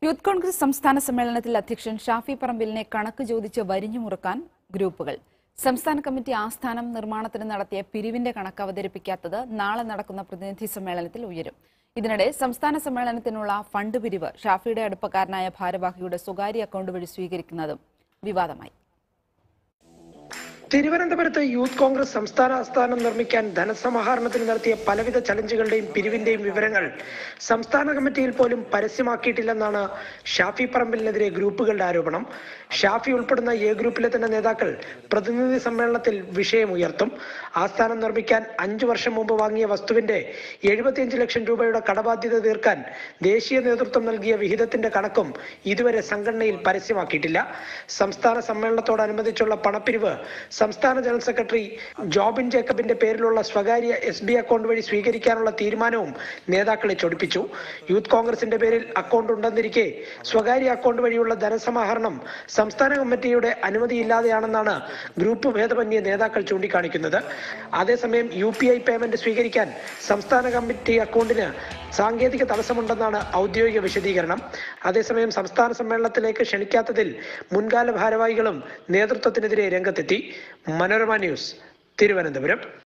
youth Congress സംസ്ഥാന സമ്മേളനത്തിൽ അധ്യക്ഷൻ ഷാഫി പറമ്പിലിനെ കണക്ക് ചോദിച്ച് വരിഞ്ഞു മുറുക്കാൻ ഗ്രൂപ്പുകൾ സംസ്ഥാന കമ്മിറ്റി ആസ്ഥാനം നിർമ്മാണത്തിന് നടത്തിയ പിരിവിന്റെ കണക്ക് അവതരിപ്പിക്കാത്തത് നാളെ നടക്കുന്ന പ്രതിനിധി സമ്മേളനത്തിൽ ഉയരും ഇതിനിടെ സംസ്ഥാന സമ്മേളനത്തിനുള്ള ഫണ്ട് പിരിവ് ഷാഫിയുടെ അടുപ്പക്കാരനായ ഭാരവാഹിയുടെ സ്വകാര്യ അക്കൗണ്ട് വഴി സ്വീകരിക്കുന്നതും വിവാദമായി തിരുവനന്തപുരത്ത് യൂത്ത് കോൺഗ്രസ് സംസ്ഥാന ആസ്ഥാനം നിർമ്മിക്കാൻ ധനസമാഹരണത്തിന് നടത്തിയ പലവിധ ചലഞ്ചുകളുടെയും പിരിവിന്റെയും വിവരങ്ങൾ സംസ്ഥാന കമ്മിറ്റിയിൽ പോലും പരസ്യമാക്കിയിട്ടില്ലെന്നാണ് ഷാഫി പറമ്പിലിനെതിരെ ഗ്രൂപ്പുകളുടെ ആരോപണം ഷാഫി ഉൾപ്പെടുന്ന എ ഗ്രൂപ്പിലെ തന്നെ നേതാക്കൾ പ്രതിനിധി സമ്മേളനത്തിൽ വിഷയമുയർത്തും ആസ്ഥാനം നിർമ്മിക്കാൻ അഞ്ചു വർഷം മുമ്പ് വാങ്ങിയ വസ്തുവിന്റെ എഴുപത്തിയഞ്ച് ലക്ഷം രൂപയുടെ കടബാധ്യത തീർക്കാൻ ദേശീയ നേതൃത്വം നൽകിയ വിഹിതത്തിന്റെ കണക്കും ഇതുവരെ സംഘടനയിൽ പരസ്യമാക്കിയിട്ടില്ല സംസ്ഥാന സമ്മേളനത്തോടനുബന്ധിച്ചുള്ള പണപ്പിരിവ് സംസ്ഥാന ജനറൽ സെക്രട്ടറി ജോബിൻ ജേക്കബിന്റെ പേരിലുള്ള സ്വകാര്യ എസ് ബി അക്കൗണ്ട് വഴി സ്വീകരിക്കാനുള്ള തീരുമാനവും നേതാക്കളെ ചൊടിപ്പിച്ചു യൂത്ത് കോൺഗ്രസിന്റെ പേരിൽ അക്കൗണ്ട് ഉണ്ടെന്നിരിക്കെ സ്വകാര്യ അക്കൗണ്ട് വഴിയുള്ള ധനസമാഹരണം സംസ്ഥാന കമ്മിറ്റിയുടെ അനുമതിയില്ലാതെയാണെന്നാണ് ഗ്രൂപ്പ് ഭേദമന്യേ നേതാക്കൾ ചൂണ്ടിക്കാണിക്കുന്നത് അതേസമയം യു പി ഐ പേയ്മെന്റ് സ്വീകരിക്കാൻ സംസ്ഥാന കമ്മിറ്റി അക്കൗണ്ടിന് സാങ്കേതിക തടസ്സമുണ്ടെന്നാണ് ഔദ്യോഗിക വിശദീകരണം അതേസമയം സംസ്ഥാന സമ്മേളനത്തിലേക്ക് ക്ഷണിക്കാത്തതിൽ മുൻകാല ഭാരവാഹികളും നേതൃത്വത്തിനെതിരെ രംഗത്തെത്തി മനോരമ ന്യൂസ് തിരുവനന്തപുരം